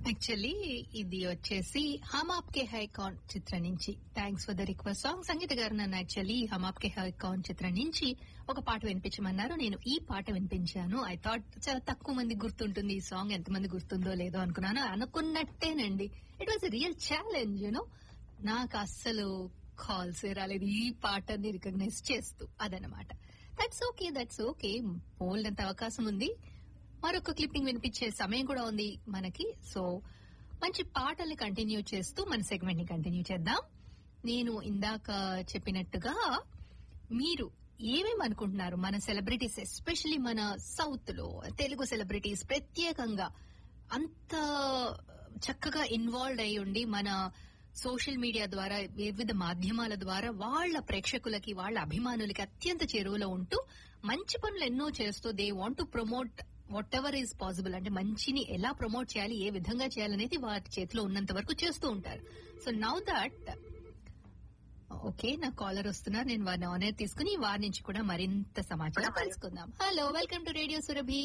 Actually ఇది వచ్చేసి హమ్ ఆప్కే హై కౌన్ చిత్రం నుంచి thanks for the request song Sangeetha గారు నన్ను యాక్చువల్లీ హమ్ ఆప్కే హై కౌన్ చిత్రం నుంచి ఒక పాట వినిపించమన్నారు నేను ఈ పాట వినిపించాను ఐ థాట్ చాలా తక్కువ మంది గుర్తుంటుంది ఈ సాంగ్ ఎంతమంది గుర్తుందో లేదో అనుకున్నాను అనుకున్నట్టేనండి it was real challenge you know నాకు అస్సలు కాల్స్ రాలేదు ఈ పాటని రికగ్నైజ్ చేస్తూ అదనమాట దట్స్ ఓకే దట్స్ ఓకే బోల్డ్ అంత అవకాశం ఉంది మరొక క్లిప్పింగ్ వినిపించే సమయం కూడా ఉంది మనకి సో మంచి పాటల్ని కంటిన్యూ చేస్తూ మన సెగ్మెంట్ ని కంటిన్యూ చేద్దాం నేను ఇందాక చెప్పినట్టుగా మీరు ఏమేమి అనుకుంటున్నారు మన సెలబ్రిటీస్ ఎస్పెషలీ మన సౌత్ లో తెలుగు సెలబ్రిటీస్ ప్రత్యేకంగా అంత చక్కగా ఇన్వాల్వ్ అయి ఉండి మన సోషల్ మీడియా ద్వారా వివిధ మాధ్యమాల ద్వారా వాళ్ళ ప్రేక్షకులకి వాళ్ళ అభిమానులకి అత్యంత చేరువలో ఉంటూ మంచి పనులు ఎన్నో చేస్తూ they want to promote whatever is possible అంటే మంచిని ఎలా ప్రమోట్ చేయాలి ఏ విధంగా చేయాలనేది వారి చేతిలో ఉన్నంత వరకు చేస్తూ ఉంటారు సో నౌ దట్ ఓకే నా కాలర్ వస్తున్నారు నేను వారిని ఆనర్ తీసుకుని వారి నుంచి కూడా మరింత సమాచారం తెలుసుకుందాం hello welcome to radio Surabhi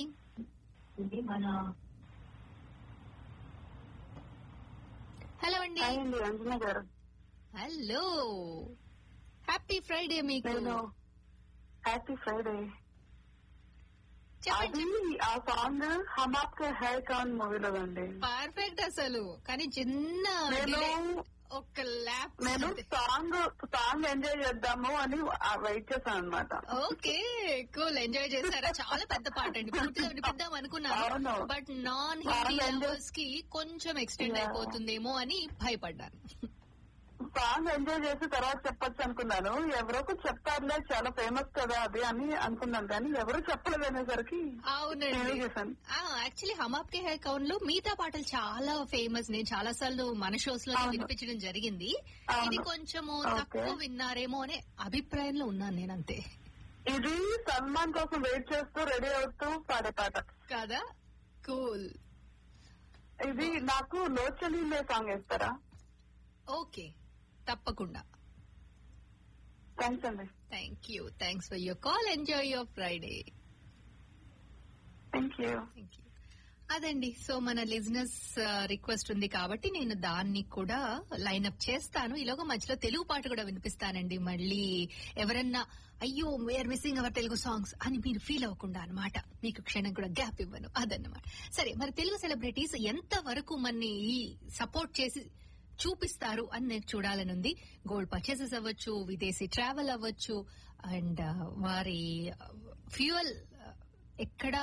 hello అండి హాయ్ అండి అంజనా గారు హలో హ్యాపీ ఫ్రైడే మీకు నేను హ్యాపీ ఫ్రైడే చెప్పండి అది ఆ సాంగ్ హమ్ ఆప్కే హై కాన్ మూవీలో అండి పర్ఫెక్ట్ అసలు కానీ చిన్న నేను delay. ఒక్క ల్యాప్ నేను సాంగ్ సాంగ్ ఎంజాయ్ చేద్దాము అని వెయిట్ చేశాను అనమాట ఓకే కూల్ ఎంజాయ్ చేశారా చాలా పెద్ద పాట అండి పూర్తిగా వినిపిద్దాం అనుకున్నాను అవును. బట్ నాన్ చాలా హిందీ enjoy- లవర్స్ కి కొంచెం ఎక్స్టెండ్ Yeah. అయిపోతుందేమో అని భయపడ్డాను సాంగ్ ఎంజాయ్ చేసి తర్వాత చెప్పొచ్చు అనుకున్నాను ఎవరో ఒకరు చెప్తారులే చాలా ఫేమస్ కదా అది అని అనుకున్నాను కానీ ఎవరు చెప్పలేదు అనేసరికి అవునండి నేనే చేశాను యాక్చువల్లీ హమాప్కే హై కౌన్ లో మిగతా పాటలు చాలా ఫేమస్ నేను చాలా సార్లు మన షోస్ లో అవును. వినిపించడం జరిగింది అవును. ఇది కొంచెము Okay. తక్కువ విన్నారేమో అనే అభిప్రాయంలో ఉన్నాను నేను అంతే ఇది సల్మాన్ కోసం వెయిట్ చేస్తూ రెడీ అవుతూ పాడే పాట కదా కూల్ ఇది నాకు లోచలీలే సాంగ్ వేస్తారా ఓకే తప్పకుండా థ్యాంక్స్ అండి thank you thanks for your call enjoy your Friday thank you thank you అదండి సో మన లిజినెస్ రిక్వెస్ట్ ఉంది కాబట్టి నేను దాన్ని కూడా లైన్ అప్ చేస్తాను ఈలోగా మధ్యలో తెలుగు పాట కూడా వినిపిస్తానండి మళ్ళీ ఎవరన్నా అయ్యో we are missing our Telugu songs అని మీరు ఫీల్ అవ్వకుండా అనమాట మీకు క్షణం కూడా గ్యాప్ ఇవ్వను అదన్నమాట సరే మరి తెలుగు సెలబ్రిటీస్ ఎంత వరకు మనని ఈ సపోర్ట్ చేసి చూపిస్తారు అని నేను చూడాలని ఉంది గోల్డ్ పర్చేసెస్ అవ్వచ్చు విదేశీ ట్రావెల్ అవ్వచ్చు అండ్ వారి ఫ్యూయల్ ఎక్కడ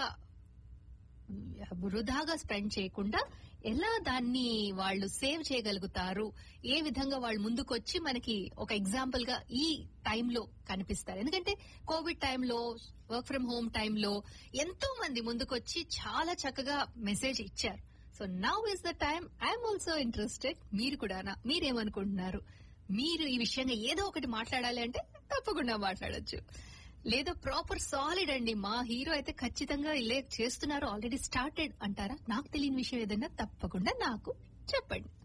వృధాగా స్పెండ్ చేయకుండా ఎలా దాన్ని వాళ్ళు సేవ్ చేయగలుగుతారు ఏ విధంగా వాళ్ళు ముందుకొచ్చి మనకి ఒక ఎగ్జాంపుల్ గా ఈ టైంలో కనిపిస్తారు ఎందుకంటే కోవిడ్ టైంలో వర్క్ ఫ్రం హోమ్ టైంలో ఎంతో మంది ముందుకొచ్చి చాలా చక్కగా మెసేజ్ ఇచ్చారు so now is the time I'm also interested మీరు కూడా మీరేమనుకుంటున్నారు మీరు ఈ విషయంగా ఏదో ఒకటి మాట్లాడాలి అంటే తప్పకుండా మాట్లాడొచ్చు లేదా ప్రాపర్ సాలిడ్ అండి మా హీరో అయితే ఖచ్చితంగా ఇలా చేస్తున్నారు ఆల్రెడీ స్టార్టెడ్ అంటారా నాకు తెలియని విషయం ఏదైనా తప్పకుండా నాకు చెప్పండి